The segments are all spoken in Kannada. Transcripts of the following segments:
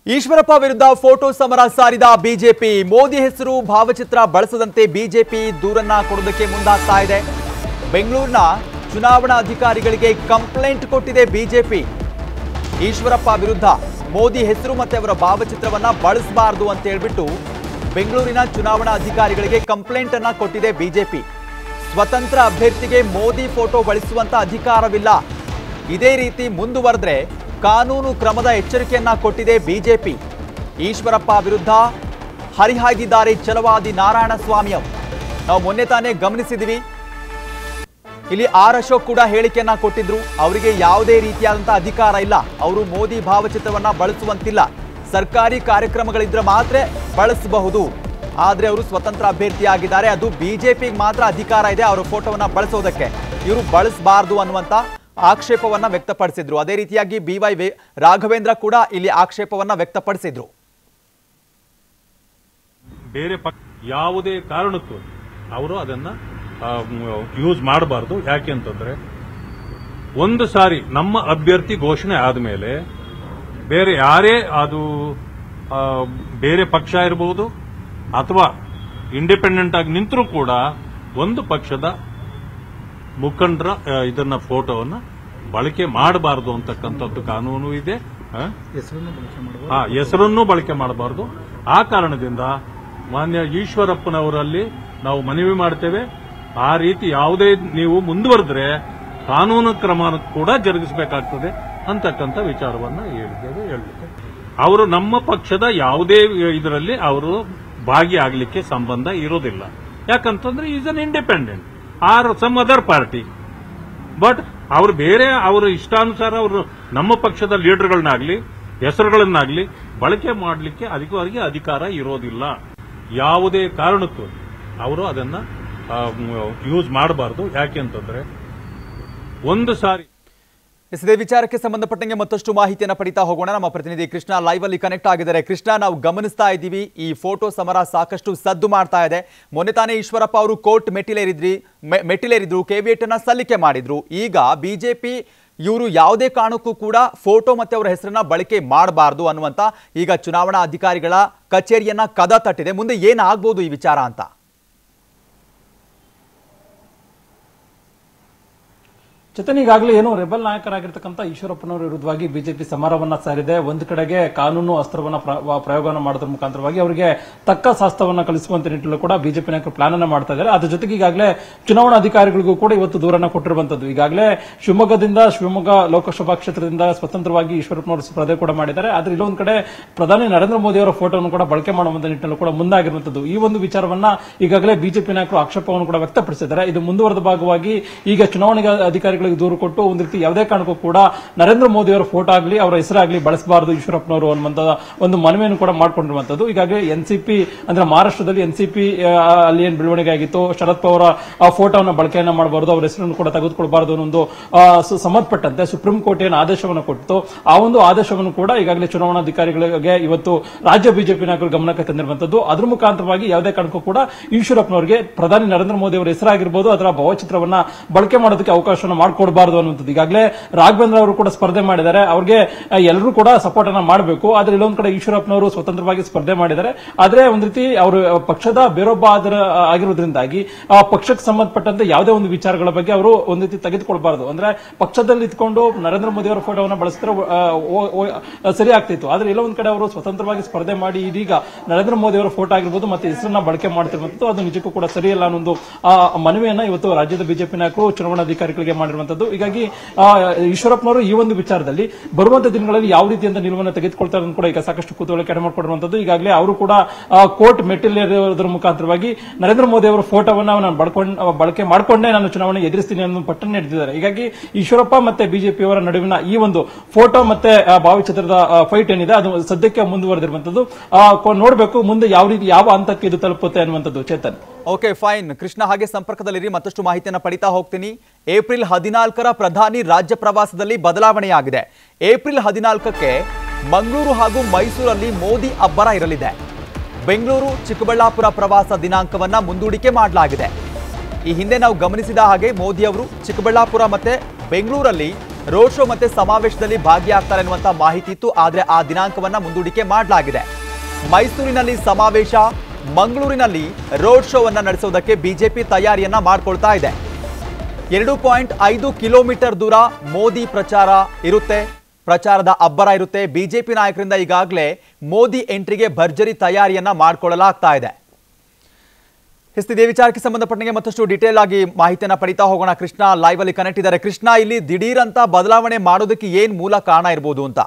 ಈಶ್ವರಪ್ಪ ವಿರುದ್ಧ ಫೋಟೋ ಸಮರ ಸಾರಿದ ಬಿಜೆಪಿ ಮೋದಿ ಹೆಸರು ಭಾವಚಿತ್ರ ಬಳಸದಂತೆ ಬಿಜೆಪಿ ದೂರನ್ನ ಕೊಡೋದಕ್ಕೆ ಮುಂದಾಗ್ತಾ ಇದೆ ಬೆಂಗಳೂರಿನ ಚುನಾವಣಾ ಅಧಿಕಾರಿಗಳಿಗೆ ಕಂಪ್ಲೇಂಟ್ ಕೊಟ್ಟಿದೆ ಬಿಜೆಪಿ ಈಶ್ವರಪ್ಪ ವಿರುದ್ಧ ಮೋದಿ ಹೆಸರು ಮತ್ತೆ ಅವರ ಭಾವಚಿತ್ರವನ್ನ ಬಳಸಬಾರದು ಅಂತ ಹೇಳ್ಬಿಟ್ಟು ಬೆಂಗಳೂರಿನ ಚುನಾವಣಾ ಅಧಿಕಾರಿಗಳಿಗೆ ಕಂಪ್ಲೇಂಟ್ ಅನ್ನ ಕೊಟ್ಟಿದೆ ಬಿಜೆಪಿ ಸ್ವತಂತ್ರ ಅಭ್ಯರ್ಥಿಗೆ ಮೋದಿ ಫೋಟೋ ಬಳಸುವಂತ ಅಧಿಕಾರವಿಲ್ಲ ಇದೇ ರೀತಿ ಮುಂದುವರೆದ್ರೆ ಕಾನೂನು ಕ್ರಮದ ಎಚ್ಚರಿಕೆಯನ್ನ ಕೊಟ್ಟಿದೆ ಬಿಜೆಪಿ ಈಶ್ವರಪ್ಪ ವಿರುದ್ಧ ಹರಿಹಾಯ್ದಿದ್ದಾರೆ ಛಲವಾದಿ ನಾರಾಯಣ ಸ್ವಾಮಿ ಅವರು ನಾವು ಮೊನ್ನೆ ತಾನೇ ಗಮನಿಸಿದ್ವಿ ಇಲ್ಲಿ ಆರ್ ಅಶೋಕ್ ಕೂಡ ಹೇಳಿಕೆಯನ್ನ ಕೊಟ್ಟಿದ್ರು ಅವರಿಗೆ ಯಾವುದೇ ರೀತಿಯಾದಂತಹ ಅಧಿಕಾರ ಇಲ್ಲ ಅವರು ಮೋದಿ ಭಾವಚಿತ್ರವನ್ನ ಬಳಸುವಂತಿಲ್ಲ ಸರ್ಕಾರಿ ಕಾರ್ಯಕ್ರಮಗಳಿದ್ರೆ ಮಾತ್ರ ಬಳಸಬಹುದು ಆದ್ರೆ ಅವರು ಸ್ವತಂತ್ರ ಅಭ್ಯರ್ಥಿಯಾಗಿದ್ದಾರೆ ಅದು ಬಿಜೆಪಿಗೆ ಮಾತ್ರ ಅಧಿಕಾರ ಇದೆ ಅವರ ಫೋಟೋವನ್ನ ಬಳಸೋದಕ್ಕೆ ಇವರು ಬಳಸಬಾರದು ಅನ್ನುವಂತ ಆಕ್ಷೇಪವನ್ನ ವ್ಯಕ್ತಪಡಿಸಿದ್ರು ಅದೇ ರೀತಿಯಾಗಿ ಬಿ ವೈ ರಾಘವೇಂದ್ರ ಕೂಡ ಇಲ್ಲಿ ಆಕ್ಷೇಪವನ್ನ ವ್ಯಕ್ತಪಡಿಸಿದ್ರು ಬೇರೆ ಪಕ್ಷ ಯಾವುದೇ ಕಾರಣಕ್ಕೂ ಅವರು ಅದನ್ನ ಯೂಸ್ ಮಾಡಬಾರ್ದು ಯಾಕೆ ಅಂತಂದ್ರೆ ಒಂದು ಸಾರಿ ನಮ್ಮ ಅಭ್ಯರ್ಥಿ ಘೋಷಣೆ ಆದಮೇಲೆ ಬೇರೆ ಯಾರೇ ಅದು ಆ, ಬೇರೆ ಪಕ್ಷ ಇರಬಹುದು ಅಥವಾ ಇಂಡಿಪೆಂಡೆಂಟ್ ಆಗಿ ನಿಂತರೂ ಕೂಡ ಒಂದು ಪಕ್ಷದ ಮುಖಂಡರ ಆ, ಇದನ್ನ ಫೋಟೋವನ್ನ ಬಳಕೆ ಮಾಡಬಾರದು ಅಂತಕ್ಕಂಥದ್ದು ಕಾನೂನು ಇದೆ ಆ? ಆ ಹೆಸರನ್ನು ಬಳಕೆ ಮಾಡಬಾರದು ಆ ಕಾರಣದಿಂದ ಮಾನ್ಯ ಈಶ್ವರಪ್ಪನವರಲ್ಲಿ ನಾವು ಮನವಿ ಮಾಡ್ತೇವೆ ಆ ರೀತಿ ಯಾವುದೇ ನೀವು ಮುಂದುವರೆದ್ರೆ ಕಾನೂನು ಕ್ರಮ ಕೂಡ ಜರುಗಿಸಬೇಕಾಗ್ತದೆ ಅಂತಕ್ಕಂಥ ವಿಚಾರವನ್ನ ಹೇಳಿದ್ದೇವೆ ಹೇಳಲಿಕ್ಕೆ ಅವರು ನಮ್ಮ ಪಕ್ಷದ ಯಾವುದೇ ಇದರಲ್ಲಿ ಅವರು ಭಾಗಿಯಾಗಲಿಕ್ಕೆ ಸಂಬಂಧ ಇರೋದಿಲ್ಲ ಯಾಕಂತಂದ್ರೆ is an independent or some other party but ಅವರು ಬೇರೆ ಅವರ ಇಷ್ಟಾನುಸಾರ ಅವರು ನಮ್ಮ ಪಕ್ಷದ ಲೀಡರ್ಗಳನ್ನಾಗ್ಲಿ ಹೆಸರುಗಳನ್ನಾಗ್ಲಿ ಬಳಕೆ ಮಾಡಲಿಕ್ಕೆ ಅವರಿಗೆ ಅಧಿಕಾರ ಇರೋದಿಲ್ಲ ಯಾವುದೇ ಕಾರಣಕ್ಕೂ ಅವರು ಅದನ್ನ ಯೂಸ್ ಮಾಡಬಾರದು ಯಾಕೆ ಅಂತಂದ್ರೆ ಒಂದು ಸಾರಿ ಎಸ್, ಇದೇ ವಿಚಾರಕ್ಕೆ ಸಂಬಂಧಪಟ್ಟಂಗೆ ಮತ್ತಷ್ಟು ಮಾಹಿತಿಯನ್ನು ಪಡಿತಾ ಹೋಗೋಣ ನಮ್ಮ ಪ್ರತಿನಿಧಿ ಕೃಷ್ಣ ಲೈವ್ ಅಲ್ಲಿ ಕನೆಕ್ಟ್ ಆಗಿದ್ದಾರೆ ಕೃಷ್ಣ ನಾವು ಗಮನಿಸ್ತಾ ಇದ್ದೀವಿ ಈ ಫೋಟೋ ಸಮರ ಸಾಕಷ್ಟು ಸದ್ದು ಮಾಡ್ತಾ ಇದೆ ಮೊನ್ನೆ ತಾನೇ ಈಶ್ವರಪ್ಪ ಅವರು ಕೋರ್ಟ್ ಮೆಟ್ಟಿಲೇರಿದ್ರಿ ಮೆ- ಮೆಟ್ಟಿಲೇರಿದ್ರು ಕೆವಿಯೇಟ್ ಅನ್ನ ಸಲ್ಲಿಕೆ ಮಾಡಿದ್ರು ಈಗ ಬಿಜೆಪಿ ಇವರು ಯಾವುದೇ ಕಾರಣಕ್ಕೂ ಕೂಡ ಫೋಟೋ ಮತ್ತೆ ಅವರ ಹೆಸರನ್ನ ಬಳಕೆ ಮಾಡಬಾರದು ಅನ್ನುವಂತ ಈಗ ಚುನಾವಣಾ ಅಧಿಕಾರಿಗಳ ಕಚೇರಿಯನ್ನ ಕದ ತಟ್ಟಿದೆ ಮುಂದೆ ಏನಾಗ್ಬೋದು ಈ ವಿಚಾರ ಅಂತ ಚೇತನ್ ಈಗಾಗಲೇ ಏನು ರೆಬಲ್ ನಾಯಕರಾಗಿರ್ತಕ್ಕಂಥ ಈಶ್ವರಪ್ಪನವರ ವಿರುದ್ಧವಾಗಿ ಬಿಜೆಪಿ ಸಮರವನ್ನ ಸಾರಿದೆ ಒಂದು ಕಡೆಗೆ ಕಾನೂನು ಅಸ್ತ್ರವನ್ನ ಪ್ರ- ವ- ಪ್ರಯೋಗವನ್ನ ಮಾಡೋದ್ರ ಮುಖಾಂತರವಾಗಿ ಅವರಿಗೆ ತಕ್ಕ ಶಾಸ್ತ್ರವನ್ನ ಕಲಿಸುವಂತ ನಿಟ್ಟಿನಲ್ಲೂ ಕೂಡ ಬಿಜೆಪಿ ನಾಯಕರು ಪ್ಲಾನ್ ಅನ್ನ ಮಾಡ್ತಾ ಇದ್ದಾರೆ ಅದ್ರ ಜೊತೆಗೆ ಈಗಾಗಲೇ ಚುನಾವಣಾ ಅಧಿಕಾರಿಗಳಿಗೂ ಕೂಡ ಇವತ್ತು ದೂರನ್ನ ಕೊಟ್ಟಿರುವಂತದ್ದು ಈಗಾಗಲೇ ಶಿವಮೊಗ್ಗದಿಂದ ಶಿವಮೊಗ್ಗ ಲೋಕಸಭಾ ಕ್ಷೇತ್ರದಿಂದ ಸ್ವತಂತ್ರವಾಗಿ ಈಶ್ವರಪ್ಪನವರು ಸ್ಪರ್ಧೆ ಕೂಡ ಮಾಡಿದ್ದಾರೆ ಆದ್ರೆ ಇಲ್ಲೊಂದು ಕಡೆ ಪ್ರಧಾನಿ ನರೇಂದ್ರ ಮೋದಿ ಅವರ ಫೋಟೋವನ್ನು ಕೂಡ ಬಳಕೆ ಮಾಡುವಂತ ನಿಟ್ಟಿನಲ್ಲೂ ಕೂಡ ಮುಂದಾಗಿರುವಂತದ್ದು ಈ ಒಂದು ವಿಚಾರವನ್ನ ಈಗಾಗಲೇ ಬಿಜೆಪಿ ನಾಯಕರು ಆಕ್ಷೇಪವನ್ನು ಕೂಡ ವ್ಯಕ್ತಪಡಿಸಿದ್ದಾರೆ ಇದು ಮುಂದುವರೆದ ಭಾಗವಾಗಿ ಈಗ ಚುನಾವಣೆ ಅಧಿಕಾರಿಗಳಿಗೆ ದೂರು ಕೊಟ್ಟು ಒಂದು ರೀತಿ ಯಾವುದೇ ಕಾರಣಕ್ಕೂ ಕೂಡ ನರೇಂದ್ರ ಮೋದಿ ಅವರ ಫೋಟೋ ಆಗಲಿ ಅವರ ಹೆಸರಾಗಲಿ ಬಳಸಬಾರದು ಈಶ್ವರಪ್ಪನವರು ಅನ್ನುವಂತ ಒಂದು ಮನವಿಯನ್ನು ಕೂಡ ಮಾಡ್ಕೊಂಡಿರುವಂತದ್ದು ಈಗಾಗಲೇ ಎನ್ಸಿಪಿ ಅಂದ್ರೆ ಮಹಾರಾಷ್ಟ್ರದಲ್ಲಿ ಎನ್ಸಿಪಿ ಅಲ್ಲಿ ಏನ್ ಬೆಳವಣಿಗೆ ಆಗಿತ್ತು ಶರದ್ ಪವಾರ್ ಆ ಫೋಟೋವನ್ನು ಬಳಕೆಯನ್ನ ಮಾಡಬಾರದು ಅವರ ಹೆಸರನ್ನು ಕೂಡ ತೆಗೆದುಕೊಳ್ಬಾರದು ಅನ್ನೋ ಒಂದು ಆ, ಸು- ಸಂಬಂಧಪಟ್ಟಂತೆ ಸುಪ್ರೀಂ ಕೋರ್ಟ್ ಏನು ಆದೇಶವನ್ನು ಕೊಟ್ಟಿತ್ತು ಆ ಒಂದು ಆದೇಶವನ್ನು ಕೂಡ ಈಗಾಗಲೇ ಚುನಾವಣಾಧಿಕಾರಿಗಳಿಗೆ ಇವತ್ತು ರಾಜ್ಯ ಬಿಜೆಪಿ ನಾಯಕರು ಗಮನಕ್ಕೆ ತಂದಿರುವಂತದ್ದು ಅದ್ರ ಮುಖಾಂತರವಾಗಿ ಯಾವುದೇ ಕಾರಣಕ್ಕೂ ಕೂಡ ಈಶ್ವರಪ್ಪನವರಿಗೆ ಪ್ರಧಾನಿ ನರೇಂದ್ರ ಮೋದಿ ಅವರ ಹೆಸರಾಗಿರ್ಬೋದು ಅದರ ಭಾವಚಿತ್ರವನ್ನ ಬಳಕೆ ಮಾಡೋದಕ್ಕೆ ಅವಕಾಶವನ್ನು ಮಾಡಿಕೊಡಬಾರದು ಅನ್ನುವಂಥದ್ದು ಈಗಾಗಲೇ ರಾಘವೇಂದ್ರ ಅವರು ಕೂಡ ಸ್ಪರ್ಧೆ ಮಾಡಿದ್ದಾರೆ ಅವ್ರಿಗೆ ಎಲ್ಲರೂ ಕೂಡ ಸಪೋರ್ಟ್ ಅನ್ನ ಮಾಡಬೇಕು ಆದ್ರೆ ಇಲ್ಲೊಂದ್ ಕಡೆ ಈಶ್ವರಪ್ಪನವರು ಸ್ವತಂತ್ರವಾಗಿ ಸ್ಪರ್ಧೆ ಮಾಡಿದ್ದಾರೆ ಆದ್ರೆ ಒಂದ್ ರೀತಿ ಅವರು ಪಕ್ಷದ ಬೇರೊಬ್ಬ ಆದರ ಆಗಿರೋದ್ರಿಂದಾಗಿ ಆ ಪಕ್ಷಕ್ಕೆ ಸಂಬಂಧಪಟ್ಟಂತೆ ಯಾವುದೇ ಒಂದು ವಿಚಾರಗಳ ಬಗ್ಗೆ ಅವರು ಒಂದ್ ರೀತಿ ತೆಗೆದುಕೊಳ್ಬಾರದು ಅಂದ್ರೆ ಪಕ್ಷದಲ್ಲಿ ಇದ್ಕೊಂಡು ನರೇಂದ್ರ ಮೋದಿ ಅವರ ಫೋಟೋವನ್ನು ಬಳಸಿದ್ರೆ ಆ, ಓ- ಓ- ಸರಿ ಆಗ್ತಿತ್ತು ಆದ್ರೆ ಎಲ್ಲ ಒಂದ್ ಕಡೆ ಅವರು ಸ್ವತಂತ್ರವಾಗಿ ಸ್ಪರ್ಧೆ ಮಾಡಿ ಇದೀಗ ನರೇಂದ್ರ ಮೋದಿ ಅವರ ಫೋಟೋ ಆಗಿರ್ಬೋದು ಮತ್ತೆ ಹೆಸರನ್ನ ಬಳಕೆ ಮಾಡ್ತಿರುವಂತದ್ದು ಅದು ನಿಜಕ್ಕೂ ಕೂಡ ಸರಿಯಲ್ಲ ಅನ್ನೋ ಒಂದು ಆ, ಮನವಿಯನ್ನ ಇವತ್ತು ರಾಜ್ಯದ ಬಿಜೆಪಿ ನಾಯಕರು ಚುನಾವಣಾಧಿಕಾರಿಗಳಿಗೆ ಮಾಡಿರುವಂತದ್ದು ಹೀಗಾಗಿ ಆ, ಈಶ್ವರಪ್ಪನವರು ಈ ಒಂದು ವಿಚಾರದಲ್ಲಿ ಬರುವಂತ ದಿನಗಳಲ್ಲಿ ಯಾವ ರೀತಿಯಿಂದ ನಿಲುವನ್ನು ತೆಗೆದುಕೊಳ್ತಾರೆ ಅಂತ ಕೂಡ ಈಗ ಸಾಕಷ್ಟು ಕುತೂಹಲ ಕೆಡೆ ಮಾಡಿಕೊಂಡಿರುವಂತದ್ದು ಈಗಾಗಲೇ ಅವರು ಕೂಡ ಕೋರ್ಟ್ ಮೆಟ್ಟಿಲೇರೋದ್ರ ಮುಖಾಂತರವಾಗಿ ನರೇಂದ್ರ ಮೋದಿ ಅವರ ಫೋಟೋವನ್ನ ನಾನು ಬಳ್ಕೊಂಡ್ ಬಳಕೆ ಮಾಡಿಕೊಂಡೇ ನಾನು ಚುನಾವಣೆ ಎದುರಿಸ್ತೀನಿ ಅನ್ನೋ ಪಟ್ಟಣ ನಡೆದಿದ್ದಾರೆ ಹೀಗಾಗಿ ಈಶ್ವರಪ್ಪ ಮತ್ತೆ ಬಿಜೆಪಿ ಅವರ ನಡುವಿನ ಈ ಒಂದು ಫೋಟೋ ಮತ್ತೆ ಆ, ಭಾವಚಿತ್ರದ ಫೈಟ್ ಏನಿದೆ ಅದು ಸದ್ಯಕ್ಕೆ ಮುಂದುವರೆದಿರುವಂತದ್ದು ಆ, ಕೊ- ನೋಡ್ಬೇಕು ಮುಂದೆ ಯಾವ ರೀತಿ ಯಾವ ಹಂತಕ್ಕೆ ಇದು ತಲುಪುತ್ತೆ ಅನ್ನುವಂಥದ್ದು ಚೇತನ್ ಓಕೆ ಫೈನ್ ಕೃಷ್ಣ ಹಾಗೆ ಸಂಪರ್ಕದಲ್ಲಿರಿ ಮತ್ತಷ್ಟು ಮಾಹಿತಿಯನ್ನು ಪಡಿತಾ ಹೋಗ್ತೀನಿ ಏಪ್ರಿಲ್ ಹದಿನಾಲ್ಕರ ಪ್ರಧಾನಿ ರಾಜ್ಯ ಪ್ರವಾಸದಲ್ಲಿ ಬದಲಾವಣೆಯಾಗಿದೆ ಏಪ್ರಿಲ್ ಹದಿನಾಲ್ಕಕ್ಕೆ ಮಂಗಳೂರು ಹಾಗೂ ಮೈಸೂರಲ್ಲಿ ಮೋದಿ ಅಬ್ಬರ ಇರಲಿದೆ ಬೆಂಗಳೂರು ಚಿಕ್ಕಬಳ್ಳಾಪುರ ಪ್ರವಾಸ ದಿನಾಂಕವನ್ನ ಮುಂದೂಡಿಕೆ ಮಾಡಲಾಗಿದೆ ಈ ಹಿಂದೆ ನಾವು ಗಮನಿಸಿದ ಹಾಗೆ ಮೋದಿ ಅವರು ಚಿಕ್ಕಬಳ್ಳಾಪುರ ಮತ್ತೆ ಬೆಂಗಳೂರಲ್ಲಿ ರೋಡ್ ಶೋ ಮತ್ತೆ ಸಮಾವೇಶದಲ್ಲಿ ಭಾಗಿಯಾಗ್ತಾರೆ ಎನ್ನುವಂತ ಮಾಹಿತಿ ಇತ್ತು ಆದ್ರೆ ಆ ದಿನಾಂಕವನ್ನ ಮುಂದೂಡಿಕೆ ಮಾಡಲಾಗಿದೆ ಮೈಸೂರಿನಲ್ಲಿ ಸಮಾವೇಶ ಮಂಗಳೂರಿನಲ್ಲಿ ರೋಡ್ ಶೋವನ್ನ ನಡೆಸೋದಕ್ಕೆ ಬಿಜೆಪಿ ತಯಾರಿಯನ್ನ ಮಾಡ್ಕೊಳ್ತಾ ಇದೆ ಎರಡು ಪಾಯಿಂಟ್ ಐದು ಕಿಲೋಮೀಟರ್ ದೂರ ಮೋದಿ ಪ್ರಚಾರ ಇರುತ್ತೆ ಪ್ರಚಾರದ ಅಬ್ಬರ ಇರುತ್ತೆ ಬಿಜೆಪಿ ನಾಯಕರಿಂದ ಈಗಾಗಲೇ ಮೋದಿ ಎಂಟ್ರಿಗೆ ಭರ್ಜರಿ ತಯಾರಿಯನ್ನ ಮಾಡಿಕೊಳ್ಳಲಾಗ್ತಾ ಇದೆ ಎಸ್ ಇದೇ ವಿಚಾರಕ್ಕೆ ಸಂಬಂಧಪಟ್ಟಂಗೆ ಮತ್ತಷ್ಟು ಡೀಟೇಲ್ ಆಗಿ ಮಾಹಿತಿಯನ್ನ ಪಡಿತಾ ಹೋಗೋಣ ಕೃಷ್ಣ ಲೈವ್ ಅಲ್ಲಿ ಕನೆಕ್ಟ್ ಇದ್ದಾರೆ ಕೃಷ್ಣ ಇಲ್ಲಿ ದಿಢೀರ್ ಅಂತ ಬದಲಾವಣೆ ಮಾಡೋದಕ್ಕೆ ಏನ್ ಮೂಲ ಕಾರಣ ಇರ್ಬೋದು ಅಂತ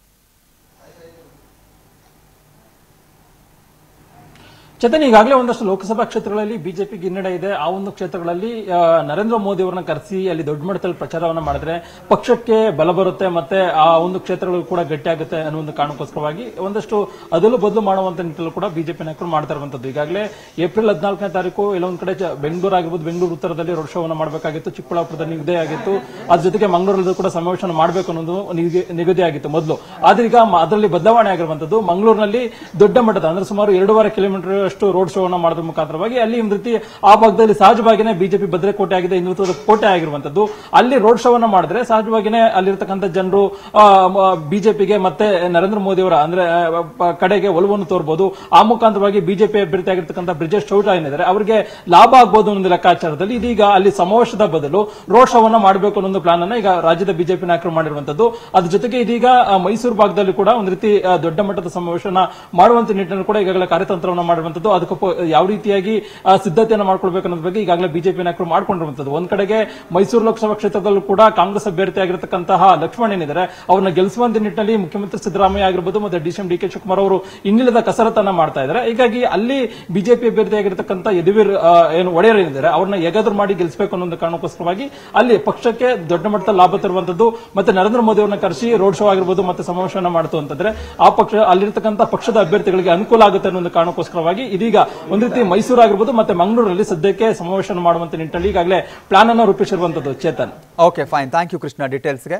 ಚೇತನ್ ಈಗಾಗಲೇ ಒಂದಷ್ಟು ಲೋಕಸಭಾ ಕ್ಷೇತ್ರಗಳಲ್ಲಿ ಬಿಜೆಪಿಗೆ ಹಿನ್ನಡೆ ಇದೆ ಆ ಒಂದು ಕ್ಷೇತ್ರಗಳಲ್ಲಿ ಆ, ನರೇಂದ್ರ ಮೋದಿ ಅವರನ್ನ ಕರೆಸಿ ಅಲ್ಲಿ ದೊಡ್ಡ ಮಟ್ಟದಲ್ಲಿ ಪ್ರಚಾರವನ್ನ ಮಾಡಿದ್ರೆ ಪಕ್ಷಕ್ಕೆ ಬಲ ಬರುತ್ತೆ ಮತ್ತೆ ಆ ಒಂದು ಕ್ಷೇತ್ರಗಳು ಕೂಡ ಗಟ್ಟಿಯಾಗುತ್ತೆ ಅನ್ನೋ ಒಂದು ಕಾರಣಕ್ಕೋಸ್ಕರವಾಗಿ ಒಂದಷ್ಟು ಅದಲು ಬದಲು ಮಾಡುವಂತ ನಿಟ್ಟಿನಲ್ಲಿ ಕೂಡ ಬಿಜೆಪಿ ನಾಯಕರು ಮಾಡ್ತಾ ಇರುವಂತದ್ದು ಈಗಾಗಲೇ ಏಪ್ರಿಲ್ ಹದಿನಾಲ್ಕನೇ ತಾರೀಕು ಎಲ್ಲೊಂದ್ ಕಡೆ ಚ- ಬೆಂಗಳೂರು ಆಗಿರ್ಬೋದು ಬೆಂಗಳೂರು ಉತ್ತರದಲ್ಲಿ ರೋಡ್ ಶೋವನ್ನ ಮಾಡಬೇಕಾಗಿತ್ತು ಚಿಕ್ಕಬಳ್ಳಾಪುರದಲ್ಲಿ ನಿಗದಿ ಆಗಿತ್ತು ಅದ್ರ ಜೊತೆಗೆ ಮಂಗಳೂರಲ್ಲಿ ಕೂಡ ಸಮಾವೇಶ ಮಾಡಬೇಕು ಅನ್ನೋದು ನಿಗದಿ- ನಿಗದಿ ಆಗಿತ್ತು ಮೊದಲು ಆದ್ರೆ ಈಗ ಮ- ಅದರಲ್ಲಿ ಬದಲಾವಣೆ ಆಗಿರುವಂತದ್ದು ಮಂಗಳೂರಿನಲ್ಲಿ ದೊಡ್ಡ ಮಟ್ಟದ ಅಂದ್ರೆ ಸುಮಾರು ಎರಡೂವರೆ ಕಿಲೋಮೀಟರ್ ಅಷ್ಟು ರೋಡ್ ಶೋವನ್ನ ಮಾಡೋದ್ರ ಮುಖಾಂತರವಾಗಿ ಅಲ್ಲಿ ಒಂದು ರೀತಿ ಆ ಭಾಗದಲ್ಲಿ ಸಹಜವಾಗಿನೇ ಬಿಜೆಪಿ ಭದ್ರಕೋಟೆ ಆಗಿದೆ ಹಿಂದುತ್ವದ ಕೋಟೆ ಆಗಿರುವಂತದ್ದು ಅಲ್ಲಿ ರೋಡ್ ಶೋವನ್ನ ಮಾಡಿದ್ರೆ ಸಹಜವಾಗಿನೇ ಅಲ್ಲಿರ್ತಕ್ಕಂಥ ಜನರು ಬಿಜೆಪಿಗೆ ಮತ್ತೆ ನರೇಂದ್ರ ಮೋದಿ ಅವರ ಅಂದ್ರೆ ಆ, ಪ- ಕಡೆಗೆ ಒಲವನ್ನು ತೋರ್ಬೋದು ಆ ಮುಖಾಂತರವಾಗಿ ಬಿಜೆಪಿ ಅಭ್ಯರ್ಥಿ ಆಗಿರ್ತಕ್ಕಂಥ ಬ್ರಿಜೇಶ್ ಚೌಟ ಏನಿದ್ದಾರೆ ಅವರಿಗೆ ಲಾಭ ಆಗ್ಬೋದು ಅನ್ನೋ ಲೆಕ್ಕಾಚಾರದಲ್ಲಿ ಇದೀಗ ಅಲ್ಲಿ ಸಮಾವೇಶದ ಬದಲು ರೋಡ್ ಶೋವನ್ನ ಮಾಡಬೇಕು ಅನ್ನೋ ಒಂದು ಪ್ಲಾನ್ ಅನ್ನ ಈಗ ರಾಜ್ಯದ ಬಿಜೆಪಿ ನಾಯಕರು ಮಾಡಿರುವಂತದ್ದು ಅದ್ರ ಜೊತೆಗೆ ಇದೀಗ ಆ, ಮೈಸೂರು ಭಾಗದಲ್ಲಿ ಕೂಡ ಒಂದು ರೀತಿ ಆ, ದೊಡ್ಡ ಮಟ್ಟದ ಸಮಾವೇಶನ ಮಾಡುವಂತ ನಿಟ್ಟಿನಲ್ಲಿ ಕೂಡ ಈಗಾಗಲೇ ಕಾರ್ಯತಂತ್ರವನ್ನ ಮಾಡುವಂತದ್ದು ಅದಕ್ಕೆ ಪ- ಯಾವ ರೀತಿಯಾಗಿ ಆ, ಸಿದ್ಧತೆಯನ್ನು ಮಾಡ್ಕೊಳ್ಬೇಕು ಅನ್ನೋದ್ರ ಬಗ್ಗೆ ಈಗಾಗಲೇ ಬಿಜೆಪಿ ನಾಯಕರು ಮಾಡ್ಕೊಂಡಿರುವಂತದ್ದು ಒಂದ್ ಕಡೆಗೆ ಮೈಸೂರು ಲೋಕಸಭಾ ಕ್ಷೇತ್ರದಲ್ಲೂ ಕೂಡ ಕಾಂಗ್ರೆಸ್ ಅಭ್ಯರ್ಥಿ ಆಗಿರತಕ್ಕಂತಹ ಲಕ್ಷ್ಮಣ್ ಏನಿದ್ದಾರೆ ಅವ್ರನ್ನ ಗೆಲ್ಲಿಸುವಂತ ನಿಟ್ಟಿನಲ್ಲಿ ಮುಖ್ಯಮಂತ್ರಿ ಸಿದ್ದರಾಮಯ್ಯ ಆಗಿರ್ಬೋದು ಮತ್ತೆ D C M D K Shivakumar ಅವರು ಇನ್ನಿಲ್ಲದ ಕಸರತ್ತನ್ನ ಮಾಡ್ತಾ ಇದ್ದಾರೆ ಹೀಗಾಗಿ ಅಲ್ಲಿ ಬಿಜೆಪಿ ಅಭ್ಯರ್ಥಿ ಆಗಿರತಕ್ಕಂಥ ಯದುವೀರ್ ಆ, ಏನು ಒಡೆಯರ್ ಏನಿದ್ದಾರೆ ಅವ್ರನ್ನ ಹೇಗಾದ್ರೂ ಮಾಡಿ ಗೆಲ್ಲಿಸಬೇಕು ಅನ್ನೋ ಒಂದು ಕಾರಣಕ್ಕೋಸ್ಕರವಾಗಿ ಅಲ್ಲಿ ಪಕ್ಷಕ್ಕೆ ದೊಡ್ಡ ಮಟ್ಟದ ಲಾಭ ತರುವಂತದ್ದು ಮತ್ತೆ ನರೇಂದ್ರ ಮೋದಿ ಅವರನ್ನ ಕರೆಸಿ ರೋಡ್ ಶೋ ಆಗಿರ್ಬೋದು ಮತ್ತೆ ಸಮಾವೇಶನ ಮಾಡ್ತು ಅಂತಂದ್ರೆ ಆ ಪಕ್ಷ ಅಲ್ಲಿರ್ತಕ್ಕಂಥ ಪಕ್ಷದ ಅಭ್ಯರ್ಥಿಗಳಿಗೆ ಅನುಕೂಲ ಆಗುತ್ತೆ ಅನ್ನೋ ಒಂದು ಕಾರಣಕ್ಕೋಸ್ಕರವಾಗಿ ಇದೀಗ ಒಂದು ರೀತಿ ಮೈಸೂರು ಆಗಿರ್ಬೋದು ಮತ್ತೆ ಮಂಗಳೂರಲ್ಲಿ ಸದ್ಯಕ್ಕೆ ಸಮಾವೇಶನ ಮಾಡುವಂತ ನಿಟ್ಟಿನಲ್ಲಿ ಈಗಾಗಲೇ ಪ್ಲಾನ್ ಅನ್ನು ರೂಪಿಸಿರುವಂತದ್ದು Chetan okay fine thank you Krishna ಡೀಟೇಲ್ಸ್ಗೆ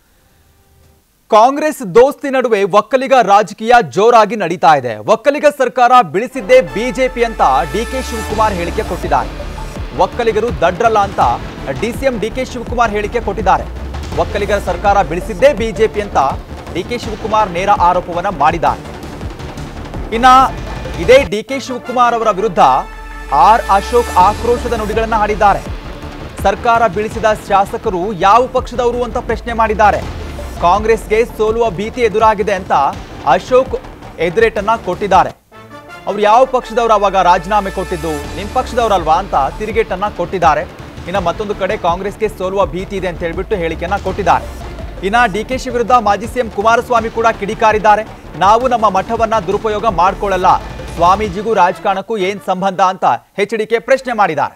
ಕಾಂಗ್ರೆಸ್ ದೋಸ್ತಿ ನಡುವೆ ಒಕ್ಕಲಿಗ ರಾಜಕೀಯ ಜೋರಾಗಿ ನಡೀತಾ ಇದೆ ಒಕ್ಕಲಿಗ ಸರ್ಕಾರ ಬಿಳಿಸಿದ್ದೇ ಬಿಜೆಪಿ ಅಂತ ಡಿ ಕೆ ಶಿವಕುಮಾರ್ ಹೇಳಿಕೆ ಕೊಟ್ಟಿದ್ದಾರೆ ಒಕ್ಕಲಿಗರು ದಡ್ರಲ್ಲ ಅಂತ ಡಿಸಿಎಂ ಡಿ ಕೆ ಶಿವಕುಮಾರ್ ಹೇಳಿಕೆ ಕೊಟ್ಟಿದ್ದಾರೆ ಒಕ್ಕಲಿಗರ ಸರ್ಕಾರ ಬಿಳಿಸಿದ್ದೇ ಬಿಜೆಪಿ ಅಂತ ಡಿ ಕೆ ಶಿವಕುಮಾರ್ ನೇರ ಆರೋಪವನ್ನ ಮಾಡಿದ್ದಾರೆ ಇನ್ನ ಇದೇ ಡಿ ಕೆ ಶಿವಕುಮಾರ್ ಅವರ ವಿರುದ್ಧ ಆರ್ ಅಶೋಕ್ ಆಕ್ರೋಶದ ನುಡಿಗಳನ್ನ ಹಾಡಿದ್ದಾರೆ ಸರ್ಕಾರ ಬೀಳಿಸಿದ ಶಾಸಕರು ಯಾವ ಪಕ್ಷದವರು ಅಂತ ಪ್ರಶ್ನೆ ಮಾಡಿದ್ದಾರೆ ಕಾಂಗ್ರೆಸ್ಗೆ ಸೋಲುವ ಭೀತಿ ಎದುರಾಗಿದೆ ಅಂತ ಅಶೋಕ್ ಎದುರೇಟನ್ನ ಕೊಟ್ಟಿದ್ದಾರೆ ಅವ್ರು ಯಾವ ಪಕ್ಷದವರು ಅವಾಗ ರಾಜೀನಾಮೆ ಕೊಟ್ಟಿದ್ದು ನಿಮ್ ಪಕ್ಷದವರಲ್ವಾ ಅಂತ ತಿರುಗೇಟನ್ನ ಕೊಟ್ಟಿದ್ದಾರೆ ಇನ್ನ ಮತ್ತೊಂದು ಕಡೆ ಕಾಂಗ್ರೆಸ್ಗೆ ಸೋಲುವ ಭೀತಿ ಇದೆ ಅಂತ ಹೇಳ್ಬಿಟ್ಟು ಹೇಳಿಕೆಯನ್ನ ಕೊಟ್ಟಿದ್ದಾರೆ ಇನ್ನ ಡಿ ಕೆ ಶಿ ವಿರುದ್ಧ ಮಾಜಿ ಸಿಎಂ ಕುಮಾರಸ್ವಾಮಿ ಕೂಡ ಕಿಡಿಕಾರಿದ್ದಾರೆ ನಾವು ನಮ್ಮ ಮಠವನ್ನ ದುರುಪಯೋಗ ಮಾಡ್ಕೊಳ್ಳಲ್ಲ ಸ್ವಾಮೀಜಿಗೂ ರಾಜಕಾರಣಕ್ಕೂ ಏನ್ ಸಂಬಂಧ ಅಂತ ಎಚ್ ಡಿ ಕೆ ಪ್ರಶ್ನೆ ಮಾಡಿದ್ದಾರೆ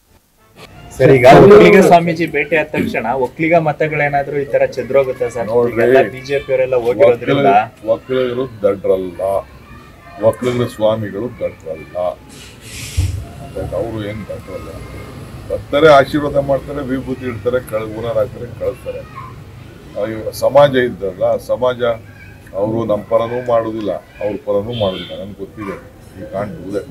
ಸರ್ ಈಗ ಒಕ್ಕಲಿಗ ಸ್ವಾಮೀಜಿ ಭೇಟಿ ಆದ ತಕ್ಷಣ ಒಕ್ಕಲಿಗ ಮತಗಳೇನಾದ್ರೂ ಈ ತರ ಚೆದ್ರೋಗುತ್ತೆ ಸರ್ ನೋಡ್ರಿ. ಈಗೆಲ್ಲ ಬಿಜೆಪಿ ಅವರೆಲ್ಲ ಹೋಗಿರೋದ್ರಿಂದ ಒಕ್ಕಲಿಗ- ಒಕ್ಕಲಿಗರು ದಡ್ರಲ್ಲ ಒಕ್ಕಲಿಗರ ಸ್ವಾಮಿಗಳು ದಡ್ರಲ್ಲ ಅವರು ಏನ್ ದಡ್ರಲ್ಲ ಬರ್ತಾರೆ ಆಶೀರ್ವಾದ ಮಾಡ್ತಾರೆ ವಿಭೂತಿ ಇಡ್ತಾರೆ ಕಳ ಊರಾರ್ ಹಾಕ್ತಾರೆ ಕಳಿಸ್ತಾರೆ ಅಯ್ಯೋ, ಸಮಾಜ ಇದ್ದಲ್ಲ ಸಮಾಜ ಅವರು ನಮ್ಮ ಪರನೂ ಮಾಡೋದಿಲ್ಲ ಅವ್ರ ಪರನೂ ಮಾಡೋದಿಲ್ಲ ನನ್ಗೆ ಗೊತ್ತಿದೆ ಈ ಕಾಣ್ತದೆ